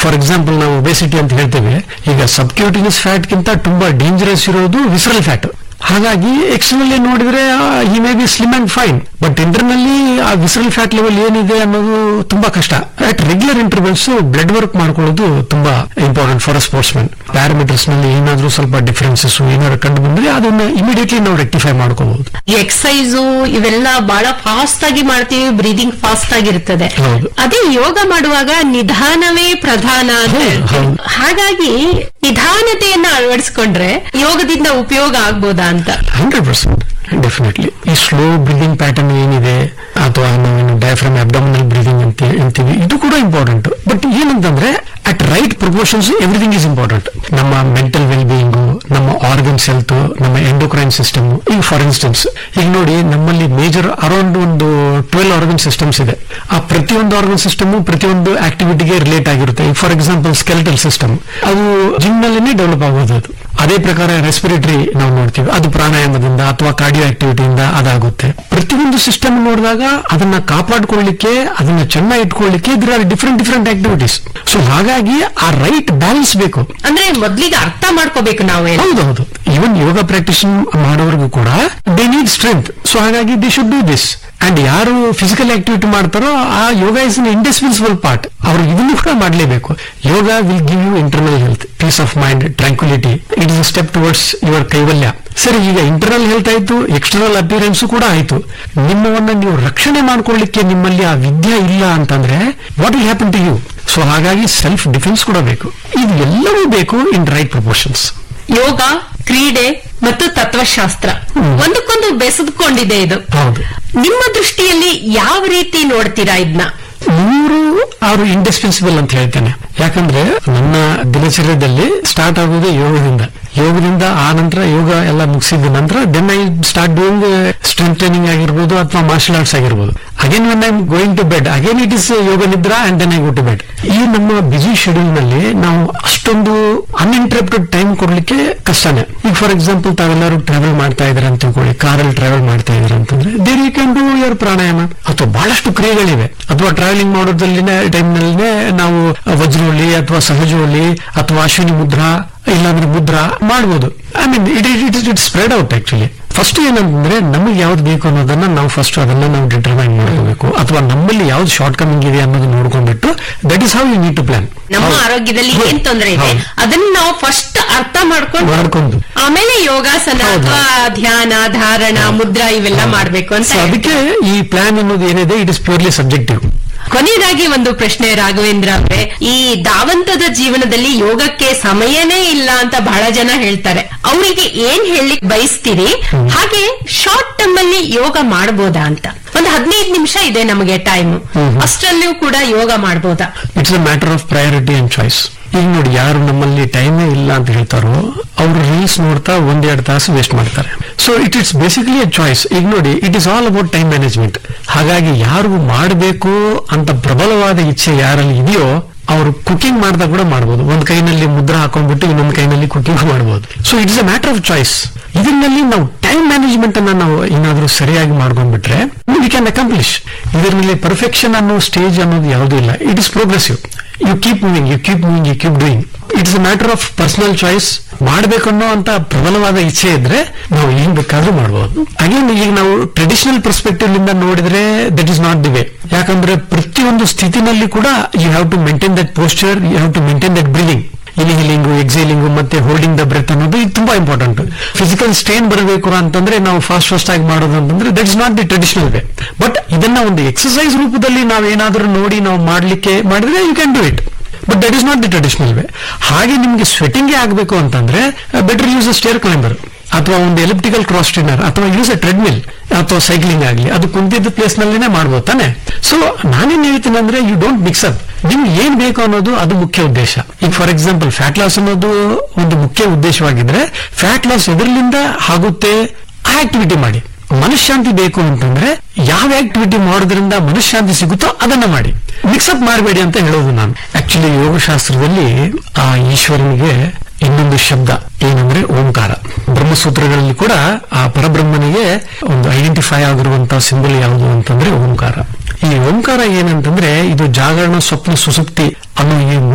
For example ನಾವು obesity ಅಂತ ಹೇಳ್ತೇವೆ ಈಗ ಸಬ್ಕ್ಯೂಟಿನಸ್ ಫ್ಯಾಟ್ ಗಿಂತ ತುಂಬಾ ಡೇಂಜರಸ್ ಇರೋದು ವಿಸರಲ್ ಫ್ಯಾಟ್ ಹಾಗಾಗಿ ಎಕ್ಸ್ಟರ್ನಲ್ಲಿ ನೋಡಿದ್ರೆ he may be slim and fine but ಇಂಟರ್ನಲ್ಲಿ ಆ ವಿಸರಲ್ ಫ್ಯಾಟ್ ಲೆವೆಲ್ ಏನಿದೆ ಅನ್ನೋದು ತುಂಬಾ ಕಷ್ಟ at regular intervals blood work ಮಾಡ್ಕೊಳ್ಳೋದು ತುಂಬಾ important for a sportsman parameters ನಲ್ಲಿ ಏನಾದ್ರೂ ಸ್ವಲ್ಪ ಡಿಫರೆನ್ಸಸ್ ಏನಾದ್ರು ಕಂಡು ಬಂದ್ರೆ ಅದನ್ನ ಇಮಿಡಿಯೇಟ್ಲಿ ನಾವು ರೆಕ್ಟಿಫೈ ಮಾಡ್ಕೋಬಹುದು ಎಕ್ಸಸೈಸು ಇವೆಲ್ಲ ಬಹಳ ಫಾಸ್ಟ್ ಆಗಿ ಮಾಡ್ತೀವಿ ಬ್ರೀದಿಂಗ್ ಫಾಸ್ಟ್ ಆಗಿರ್ತದೆ ಹೌದು. ಅದೇ ಯೋಗ ಮಾಡುವಾಗ ನಿಧಾನವೇ ಪ್ರಧಾನ ಅಂತ ಹೌದು, ಹೇಳ್ತೀವಿ. ಹೌದು. ಹಾಗಾಗಿ ನಿಧಾನತೆಯನ್ನ ಅಳವಡಿಸ್ಕೊಂಡ್ರೆ ಯೋಗದಿಂದ ಉಪಯೋಗ ಆಗ್ಬೋದಾ ಅಂತ ಹಂಡ್ರೆಡ್ ಪರ್ಸೆಂಟ್ ಡೆಫಿನೆಟ್ಲಿ ಈ ಸ್ಲೋ ಬ್ರೀದಿಂಗ್ ಪ್ಯಾಟರ್ನ್ ಏನಿದೆ ಅಥವಾ ನಾವೇನು ಡಯಾಫ್ರಮ್ ಅಬ್ಡಮಿನಲ್ ಬ್ರೀದಿಂಗ್ ಅಂತ ಅಂತೀವಿ ಇದು ಕೂಡ ಇಂಪಾರ್ಟೆಂಟ್ ಬಟ್ ಏನಂತಂದ್ರೆ at right proportions everything is important ನಮ್ಮ ಮೆಂಟಲ್ ವೆಲ್ ಬೀಯಿಂಗು ನಮ್ಮ ಆರ್ಗನ್ಸ್ ಹೆಲ್ತ್ ನಮ್ಮ ಎಂಡೋಕ್ರೈನ್ ಸಿಸ್ಟಮ್ ಈಗ ಫಾರ್ ಇನ್ಸ್ಟೆನ್ಸ್ ಈಗ ನೋಡಿ ನಮ್ಮಲ್ಲಿ ಮೇಜರ್ ಅರೌಂಡ್ ಒಂದು ಟ್ವೆಲ್ ಆರ್ಗನ್ ಸಿಸ್ಟಮ್ಸ್ ಇದೆ ಆ ಪ್ರತಿಯೊಂದು ಆರ್ಗನ್ ಸಿಸ್ಟಮ್ ಪ್ರತಿಯೊಂದು ಆಕ್ಟಿವಿಟಿಗೆ ರಿಲೇಟ್ ಆಗಿರುತ್ತೆ ಈಗ ಫಾರ್ ಎಕ್ಸಾಂಪಲ್ ಸ್ಕೆಲ್ಟಲ್ ಸಿಸ್ಟಮ್ ಅದು ಜಿಮ್ ನಲ್ಲಿನೇ ಡೆವಲಪ್ ಆಗೋದು ಅದು ಅದೇ ಪ್ರಕಾರ ರೆಸ್ಪಿರೇಟರಿ ನಾವು ನೋಡ್ತೀವಿ ಅದು ಪ್ರಾಣಾಯಾಮದಿಂದ ಅಥವಾ ಕಾರ್ಡಿಯೋ ಆಕ್ಟಿವಿಟಿಯಿಂದ ಅದಾಗುತ್ತೆ ಪ್ರತಿಯೊಂದು ಸಿಸ್ಟಮ್ ನೋಡಿದಾಗ ಅದನ್ನ ಕಾಪಾಡ್ಕೊಳ್ಳಿಕ್ಕೆ ಅದನ್ನ ಚೆನ್ನಾಗಿ ಇಟ್ಕೊಳ್ಳಿಕ್ಕೆ ಇದ್ರ are different different activities so ಹಾಗಾಗಿ ಆ ರೈಟ್ ಬ್ಯಾಲೆನ್ಸ್ ಬೇಕು ಅಂದ್ರೆ ಮೊದ್ಲಿಗೆ ಅರ್ಥ ಮಾಡ್ಕೋಬೇಕು ನಾವು ಹೌದೌದು ಈವನ್ ಯೋಗ ಪ್ರಾಕ್ಟೀಸ್ ಮಾಡೋರ್ಗು ಕೂಡ ದೇ ನೀಡ್ ಸ್ಟ್ರೆಂತ್ ಸೊ ಹಾಗಾಗಿ they should do this and ಯಾರು ಫಿಸಿಕಲ್ ಆಕ್ಟಿವಿಟಿ ಮಾಡ್ತಾರೋ ಆ yoga is an indispensable part ಅವರು ಇದನ್ನು ಕೂಡ ಮಾಡಲೇಬೇಕು yoga will give you internal health peace of mind tranquility it is a step towards your kaivalya ಸರಿ ಈಗ ಇಂಟರ್ನಲ್ ಹೆಲ್ತ್ ಆಯ್ತು ಎಕ್ಸ್ಟರ್ನಲ್ ಅಪಿಯರೆನ್ಸ್ ಕೂಡ ಆಯ್ತು ನಿಮ್ಮವನ್ನ ನೀವು ರಕ್ಷಣೆ ಮಾಡ್ಕೊಳ್ಳಿಕ್ಕೆ ನಿಮ್ಮಲ್ಲಿ ಆ ವಿದ್ಯೆ ಇಲ್ಲ ಅಂತಂದ್ರೆ what will happen to you so ಹಾಗಾಗಿ ಸೆಲ್ಫ್ ಡಿಫೆನ್ಸ್ ಕೂಡ ಬೇಕು ಇದು ಎಲ್ಲವೂ ಬೇಕು ಇನ್ ರೈಟ್ ಪ್ರಪೋರ್ಷನ್ಸ್ ಯೋಗ ಕ್ರೀಡೆ ಮತ್ತು ತತ್ವಶಾಸ್ತ್ರ ಒಂದಕ್ಕೊಂದು ಬೆಸೆದುಕೊಂಡಿದೆ ಇದು ಹೌದು ನಿಮ್ಮ ದೃಷ್ಟಿಯಲ್ಲಿ ಯಾವ ರೀತಿ ನೋಡ್ತೀರಾ ಇದನ್ನ ಮೂರು ಅವರು ಇಂಡಿಸ್ಪೆನ್ಸಿಬಲ್ ಅಂತ ಹೇಳ್ತೇನೆ ಯಾಕಂದ್ರೆ ನನ್ನ ದಿನಚರ್ಯದಲ್ಲಿ ಸ್ಟಾರ್ಟ್ ಆಗೋದು ಯೋಗದಿಂದ ಯೋಗದಿಂದ ಆ ನಂತರ ಯೋಗ ಎಲ್ಲ ಮುಗಿಸಿದ ನಂತರ then I start doing strength training ಆಗಿರ್ಬೋದು ಅಥವಾ ಮಾರ್ಷಲ್ ಆರ್ಟ್ಸ್ ಆಗಿರ್ಬೋದು again when I going to bed again it is yoga nidra and then I go to bed ಈ ನಮ್ಮ ಬಿಸಿ ಶೆಡ್ಯೂಲ್ ನಲ್ಲಿ ನಾವು ಅಷ್ಟೊಂದು ಅನ್ಇಂಟರಪ್ಟೆಡ್ ಟೈಮ್ ಕೊಡ್ಲಿಕ್ಕೆ ಕಷ್ಟನೇ ಈಗ ಫಾರ್ ಎಕ್ಸಾಂಪಲ್ ತಾವೆಲ್ಲರೂ ಟ್ರಾವೆಲ್ ಮಾಡ್ತಾ ಇದಾರೆ ಅಂತ ತಿಳ್ಕೊಳ್ಳಿ ಕಾರಲ್ಲಿ ಟ್ರಾವೆಲ್ ಮಾಡ್ತಾ ಇದಾರೆ ಅಂತಂದ್ರೆ there you can do your pranayama ಅಥವಾ ಬಹಳಷ್ಟು ಕ್ರಿಯೆಗಳಿವೆ ಅಥವಾ ಟ್ರಾವೆಲಿಂಗ್ ಮಾಡೋದ್ರಲ್ಲಿನೇ ಟೈಮ್ ನಲ್ಲಿನೇ ನಾವು ವಜ್ರೋಳಿ ಅಥವಾ ಸಹಜೋಳಿ ಅಥವಾ ಅಶ್ವಿನಿ ಮುದ್ರಾ ಇಲ್ಲಾಂದ್ರೆ ಮುದ್ರಾ ಮಾಡ್ಬೋದು I mean it it it spread out actually first ಏನಂತಂದ್ರೆ ನಮಗೆ ಯಾವ್ದು ಬೇಕು ಅನ್ನೋದನ್ನ ನಾವು ಫಸ್ಟ್ ಅದನ್ನ ನಾವು ಡಿಟರ್ಮೈನ್ ಮಾಡ್ಕೋಬೇಕು ಅಥವಾ ನಮ್ಮಲ್ಲಿ ಯಾವ್ದು ಶಾರ್ಟ್ ಕಮಿಂಗ್ ಇದೆ ಅನ್ನೋದು ನೋಡ್ಕೊಂಡ್ಬಿಟ್ಟು that is how you need to plan ನಮ್ಮ ಆರೋಗ್ಯದಲ್ಲಿ ಏನ್ ತೊಂದರೆ ಇದೆ ಅದನ್ನ ನಾವು ಫಸ್ಟ್ ಅರ್ಥ ಮಾಡ್ಕೊಂಡು ಮಾಡ್ಕೊಂಡು ಆಮೇಲೆ ಯೋಗಾಸನ ಹೌದು. ಅಥವಾ ಧ್ಯಾನ ಧಾರಣ ಮುದ್ರಾ ಇವೆಲ್ಲ ಮಾಡ್ಬೇಕು ಅಂತ ಸೊ ಅದಕ್ಕೆ ಈ ಪ್ಲಾನ್ ಅನ್ನೋದು ಏನಿದೆ ಇಟ್ ಇಸ್ ಪ್ಯೂರ್ಲಿ ಸಬ್ಜೆಕ್ಟಿವ್ ಕೊನೆಯದಾಗಿ ಒಂದು ಪ್ರಶ್ನೆ ರಾಘವೇಂದ್ರ ಅವ್ರೆ ಈ ಧಾವಂತದ ಜೀವನದಲ್ಲಿ ಯೋಗಕ್ಕೆ ಸಮಯನೇ ಇಲ್ಲ ಅಂತ ಬಹಳ ಜನ ಹೇಳ್ತಾರೆ ಅವರಿಗೆ ಏನ್ ಹೇಳಲಿಕ್ ಬಯಸ್ತೀರಿ ಹಾಗೆ ಶಾರ್ಟ್ ಟರ್ಮ್ ಅಲ್ಲಿ ಯೋಗ ಮಾಡಬಹುದಾ ಅಂತ ಒಂದು ಹದಿನೈದು ನಿಮಿಷ ಇದೆ ನಮಗೆ ಟೈಮ್ ಅಷ್ಟರಲ್ಲೂ ಕೂಡ ಯೋಗ ಮಾಡಬಹುದಾ it's a matter of priority and choice ಈಗ ನೋಡಿ ಯಾರು ನಮ್ಮಲ್ಲಿ ಟೈಮೇ ಇಲ್ಲ ಅಂತ ಹೇಳ್ತಾರೋ ಅವ್ರು ರೀಲ್ಸ್ ನೋಡ್ತಾ ಒಂದೆರಡು ತಾಸು ವೇಸ್ಟ್ ಮಾಡ್ತಾರೆ so it it's basically a choice ಈಗ ನೋಡಿ it is all about time management ಹಾಗಾಗಿ ಯಾರು ಮಾಡಬೇಕು ಅಂತ ಪ್ರಬಲವಾದ ಇಚ್ಛೆ ಯಾರಲ್ಲಿ ಇದೆಯೋ ಅವರು ಕುಕಿಂಗ್ ಮಾಡ್ದಾಗ ಕೂಡ ಮಾಡಬಹುದು ಒಂದ್ ಕೈನಲ್ಲಿ ಮುದ್ರಾ ಹಾಕೊಂಡ್ಬಿಟ್ಟು ಇನ್ನೊಂದ್ ಕೈನಲ್ಲಿ ಕುಕಿಂಗ್ ಮಾಡಬಹುದು so it's a matter of choice ಇದರಲ್ಲಿ ನಾವು ಟೈಮ್ ಮ್ಯಾನೇಜ್ಮೆಂಟ್ ಅನ್ನ ನಾವು ಏನಾದ್ರೂ ಸರಿಯಾಗಿ ಮಾಡ್ಕೊಂಡ್ಬಿಟ್ರೆ ವಿ ಕ್ಯಾನ್ ಅಕಾಂಪ್ಲಿಷ್ ಇದರಲ್ಲಿ ಪರ್ಫೆಕ್ಷನ್ ಅನ್ನೋ ಸ್ಟೇಜ್ ಅನ್ನೋದು ಯಾವುದೂ ಇಲ್ಲ it is progressive you keep moving you keep moving you keep doing it's a matter of personal choice ಮಾಡ್ಬೇಕನ್ನೋ ಅಂತ ಪ್ರಬಲವಾದ ಇಚ್ಛೆ ಇದ್ರೆ ನಾವು ಏನ್ ಬೇಕಾದ್ರೂ ಮಾಡಬಹುದು ಅಗೇನ್ ಈಗ ನಾವು ಟ್ರೆಡಿಷನಲ್ ಪರ್ಸ್ಪೆಕ್ಟಿವ್ ನಿಂದ ನೋಡಿದ್ರೆ that is not the way ಯಾಕಂದ್ರೆ ಪ್ರತಿಯೊಂದು ಸ್ಥಿತಿನಲ್ಲಿ ಕೂಡ you have to maintain that posture you have to maintain that breathing inhaling exhaling ಮತ್ತೆ ಹೋಲ್ಡಿಂಗ್ ದ ಬ್ರೆತ್ ಅನ್ನೋದು ಇದು ತುಂಬಾ ಇಂಪಾರ್ಟೆಂಟ್ ಫಿಸಿಕಲ್ ಸ್ಟ್ರೇನ್ ಬರಬೇಕು ಅಂತಂದ್ರೆ ನಾವು ಫಾಸ್ಟ್ ಫಾಸ್ಟ್ ಆಗಿ ಮಾಡೋದು ಅಂತಂದ್ರೆ that is not the traditional way but ಇದನ್ನ ಒಂದು ಎಕ್ಸಸೈಸ್ ರೂಪದಲ್ಲಿ ನಾವು ಏನಾದ್ರೂ ನೋಡಿ ನಾವು ಮಾಡ್ಲಿಕ್ಕೆ ಮಾಡಿದ್ರೆ you can do it but that is not the traditional way ಹಾಗೆ ನಿಮ್ಗೆ ಸ್ವೆಟಿಂಗೇ ಆಗಬೇಕು ಅಂತಂದ್ರೆ better use a stair climber ಅಥವಾ ಒಂದು ಎಲಿಪ್ಟಿಕಲ್ ಕ್ರಾಸ್ ಟ್ರೈನರ್ ಅಥವಾ ಯೂಸ್ ಅ ಟ್ರೆಡ್ಮಿಲ್ ಅಥವಾ ಸೈಕ್ಲಿಂಗ್ ಆಗಲಿ ಅದು ಕುಂತಿದ್ದ ಪ್ಲೇಸ್ ನಲ್ಲಿನೇ ಮಾಡ್ಬೋದು ತಾನೆ ಸೊ ನಾನೇನ್ ಹೇಳ್ತೀನಿ ಅಂದ್ರೆ ಯು ಡೋಂಟ್ ಮಿಕ್ಸ್ ಅಪ್ ನಿಮ್ಗೆ ಏನ್ ಬೇಕು ಅನ್ನೋದು ಅದು ಮುಖ್ಯ ಉದ್ದೇಶ ಈಗ ಫಾರ್ ಎಕ್ಸಾಂಪಲ್ ಫ್ಯಾಟ್ ಲಾಸ್ ಅನ್ನೋದು ಒಂದು ಮುಖ್ಯ ಉದ್ದೇಶವಾಗಿದ್ರೆ ಫ್ಯಾಟ್ ಲಾಸ್ ಎದರ್ಲಿಂದ ಆಗುತ್ತೆ ಆ ಆಕ್ಟಿವಿಟಿ ಮಾಡಿ ಮನಃಶಾಂತಿ ಬೇಕು ಅಂತಂದ್ರೆ ಯಾವ ಆಕ್ಟಿವಿಟಿ ಮಾಡೋದ್ರಿಂದ ಮನಃಶಾಂತಿ ಸಿಗುತ್ತೋ ಅದನ್ನ ಮಾಡಿ ಮಿಕ್ಸಪ್ ಮಾಡಬೇಡಿ ಅಂತ ಹೇಳೋದು ನಾನು ಆಕ್ಚುಲಿ ಯೋಗಶಾಸ್ತ್ರದಲ್ಲಿ ಆ ಈಶ್ವರನಿಗೆ ಇನ್ನೊಂದು ಶಬ್ದ ಏನಂದ್ರೆ ಓಂಕಾರ ಬ್ರಹ್ಮಸೂತ್ರಗಳಲ್ಲಿ ಕೂಡ ಆ ಪರಬ್ರಹ್ಮನಿಗೆ ಒಂದು ಐಡೆಂಟಿಫೈ ಆಗಿರುವಂತಹ ಸಿಂಬಲ್ ಯಾವುದು ಅಂತಂದ್ರೆ ಓಂಕಾರ ಈ ಓಂಕಾರ ಏನಂತಂದ್ರೆ ಇದು ಜಾಗರಣ ಸ್ವಪ್ನ ಸುಸುಪ್ತಿ ಅನ್ನೋ ಈ